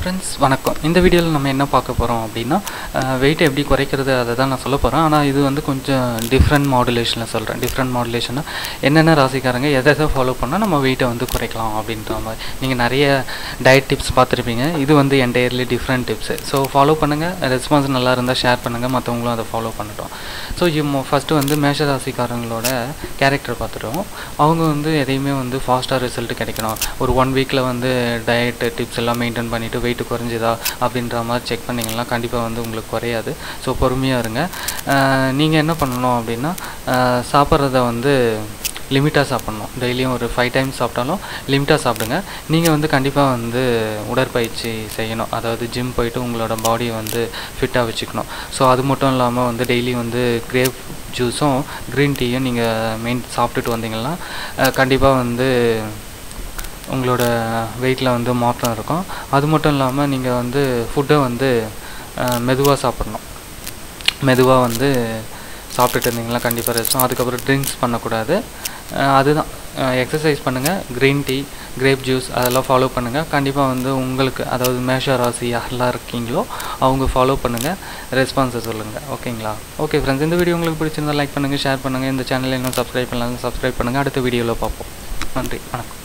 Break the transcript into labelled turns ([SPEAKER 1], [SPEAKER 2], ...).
[SPEAKER 1] friends வணக்கம் இந்த வீடியோவில் நம்ம என்ன பார்க்க போகிறோம் அப்படின்னா வெயிட் எப்படி குறைக்கிறது அதை தான் நான் சொல்ல போகிறேன் ஆனால் இது வந்து கொஞ்சம் டிஃப்ரெண்ட் மாடுலேஷனில் சொல்கிறேன் டிஃப்ரெண்ட் மாடுலேஷனாக என்னென்ன ராசிக்காரங்க எதை எதை ஃபாலோ பண்ணால் நம்ம வெயிட்டை வந்து குறைக்கலாம் அப்படின்ற மாதிரி நீங்கள் நிறைய டயட் டிப்ஸ் பார்த்துருப்பீங்க இது வந்து entirely different tips so follow பண்ணுங்கள் ரெஸ்பான்ஸ் நல்லா இருந்தால் ஷேர் பண்ணுங்கள் மற்றவங்களும் அதை ஃபாலோ பண்ணட்டும் ஸோ இம்மோ ஃபஸ்ட்டு வந்து மேஷ ராசிக்காரங்களோட கேரக்டர் பார்த்துட்டோம் அவங்க வந்து எதையுமே வந்து ஃபாஸ்ட்டாக ரிசல்ட் கிடைக்கணும் ஒரு ஒன் வீக்கில் வந்து டயட் டிப்ஸ் எல்லாம் மெயின்டைன் பண்ணிவிட்டு வெயிட் குறைஞ்சுதா அப்படின்ற மாதிரி செக் பண்ணிங்கன்னா கண்டிப்பாக வந்து உங்களுக்கு குறையாது ஸோ பொறுமையாக இருங்க நீங்கள் என்ன பண்ணணும் அப்படின்னா சாப்பிட்றத வந்து லிமிட்டாக சாப்பிட்ணும் டெய்லியும் ஒரு ஃபைவ் டைம்ஸ் சாப்பிட்டாலும் லிமிட்டாக சாப்பிடுங்க நீங்கள் வந்து கண்டிப்பாக வந்து உடற்பயிற்சி செய்யணும் அதாவது ஜிம் போயிட்டு உங்களோட பாடியை வந்து ஃபிட்டாக வச்சுக்கணும் ஸோ அது மட்டும் இல்லாமல் வந்து டெய்லி வந்து கிரேப் ஜூஸும் க்ரீன் டீயும் நீங்கள் மெயின் சாப்பிட்டுட்டு வந்தீங்கன்னா கண்டிப்பாக வந்து உங்களோட வெயிட்டில் வந்து மாற்றம் இருக்கும் அது மட்டும் இல்லாமல் நீங்கள் வந்து ஃபுட்டை வந்து மெதுவாக சாப்பிட்ணும் மெதுவாக வந்து சாப்பிட்டுட்டு இருந்தீங்களா கண்டிப்பாக ரெஸ்டும் அதுக்கப்புறம் ட்ரிங்க்ஸ் பண்ணக்கூடாது அதுதான் எக்ஸசைஸ் பண்ணுங்கள் க்ரீன் டீ கிரேப் ஜூஸ் அதெல்லாம் ஃபாலோ பண்ணுங்கள் கண்டிப்பாக வந்து உங்களுக்கு அதாவது மேஷ ராசி யாரெல்லாம் இருக்கீங்களோ அவங்க ஃபாலோ பண்ணுங்கள் ரெஸ்பான்ஸை சொல்லுங்கள் ஓகேங்களா ஓகே ஃப்ரெண்ட்ஸ் இந்த வீடியோ உங்களுக்கு பிடிச்சிருந்தா லைக் பண்ணுங்கள் ஷேர் பண்ணுங்கள் இந்த சேனலில் இன்னும் சப்ஸ்கிரைப் பண்ணலாம் சப்ஸ்கிரைப் பண்ணுங்கள் அடுத்த வீடியோவில் பார்ப்போம் நன்றி வணக்கம்